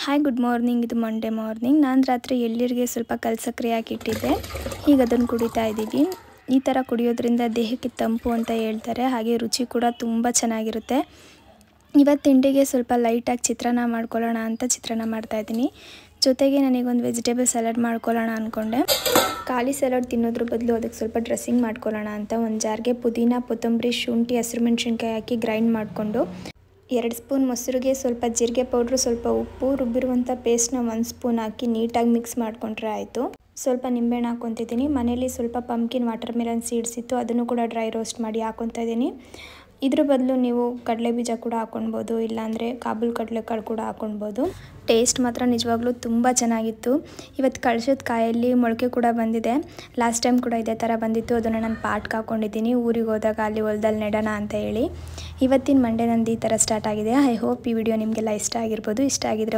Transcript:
hi good morning ಇದು Monday morning ನಾನು ರಾತ್ರಿ ಎಳ್ಳೀರಿಗೆ ಸ್ವಲ್ಪ ಕಲ್ಸಕ್ರೆ ಹಾಕಿ ಇಟ್ಟಿದ್ದೆ ಈಗ ಅದನ್ನು ಕುಡಿತಾ ಇದ್ದೀವಿ ಈ ಥರ ಕುಡಿಯೋದ್ರಿಂದ ದೇಹಕ್ಕೆ ತಂಪು ಅಂತ ಹೇಳ್ತಾರೆ ಹಾಗೆ ರುಚಿ ಕೂಡ ತುಂಬ ಚೆನ್ನಾಗಿರುತ್ತೆ ಇವತ್ತು ತಿಂಡಿಗೆ ಸ್ವಲ್ಪ ಲೈಟಾಗಿ ಚಿತ್ರಾನ್ನ ಮಾಡ್ಕೊಳ್ಳೋಣ ಅಂತ ಚಿತ್ರಾನ್ನ ಮಾಡ್ತಾಯಿದ್ದೀನಿ ಜೊತೆಗೆ ನನಗೊಂದು ವೆಜಿಟೇಬಲ್ ಸಲಾಡ್ ಮಾಡ್ಕೊಳ್ಳೋಣ ಅಂದ್ಕೊಂಡೆ ಖಾಲಿ ಸಲಾಡ್ ತಿನ್ನೋದ್ರ ಬದಲು ಅದಕ್ಕೆ ಸ್ವಲ್ಪ ಡ್ರೆಸ್ಸಿಂಗ್ ಮಾಡ್ಕೊಳ್ಳೋಣ ಅಂತ ಒಂದು ಜಾರ್ಗೆ ಪುದೀನ ಕೊತ್ತಂಬರಿ ಶುಂಠಿ ಹಸಿರು ಮೆಣಸಿನ್ಕಾಯಿ ಹಾಕಿ ಗ್ರೈಂಡ್ ಮಾಡಿಕೊಂಡು ಎರಡು ಸ್ಪೂನ್ ಮೊಸರಿಗೆ ಸ್ವಲ್ಪ ಜೀರಿಗೆ ಪೌಡ್ರು ಸ್ವಲ್ಪ ಉಪ್ಪು ರುಬ್ಬಿರುವಂಥ ಪೇಸ್ಟ್ನ ಒಂದು ಸ್ಪೂನ್ ಹಾಕಿ ನೀಟಾಗಿ ಮಿಕ್ಸ್ ಮಾಡಿಕೊಂಡ್ರೆ ಆಯಿತು ಸ್ವಲ್ಪ ನಿಂಬೆಹಣ್ಣು ಹಾಕ್ಕೊತಿದ್ದೀನಿ ಮನೇಲಿ ಸ್ವಲ್ಪ ಪಂಪ್ಕಿನ್ ವಾಟರ್ ಮೆಲನ್ ಸೀಡ್ಸ್ ಇತ್ತು ಅದನ್ನು ಕೂಡ ಡ್ರೈ ರೋಸ್ಟ್ ಮಾಡಿ ಹಾಕ್ಕೊತಾ ಇದ್ದೀನಿ ಇದ್ರ ಬದಲು ನೀವು ಕಡಲೆ ಬೀಜ ಕೂಡ ಹಾಕ್ಕೊಳ್ಬೋದು ಇಲ್ಲಾಂದರೆ ಕಾಬೂಲ್ ಕಡಲೆಕಾಳು ಕೂಡ ಹಾಕ್ಕೊಳ್ಬೋದು ಟೇಸ್ಟ್ ಮಾತ್ರ ನಿಜವಾಗ್ಲೂ ತುಂಬ ಚೆನ್ನಾಗಿತ್ತು ಇವತ್ತು ಕಳ್ಸದ ಕಾಯಲ್ಲಿ ಮೊಳಕೆ ಕೂಡ ಬಂದಿದೆ ಲಾಸ್ಟ್ ಟೈಮ್ ಕೂಡ ಇದೇ ಥರ ಬಂದಿತ್ತು ಅದನ್ನು ನಾನು ಪಾಟ್ಗೆ ಹಾಕ್ಕೊಂಡಿದ್ದೀನಿ ಊರಿಗೆ ಹೋದಾಗ ಅಲ್ಲಿ ಹೊಲದಲ್ಲಿ ನೆಡೋಣ ಅಂತ ಹೇಳಿ ಇವತ್ತಿನ ಮಂಡೇ ನಂದು ಈ ಥರ ಸ್ಟಾರ್ಟ್ ಆಗಿದೆ ಐ ಹೋಪ್ ಈ ವಿಡಿಯೋ ನಿಮಗೆಲ್ಲ ಇಷ್ಟ ಆಗಿರ್ಬೋದು ಇಷ್ಟ ಆಗಿದ್ರೆ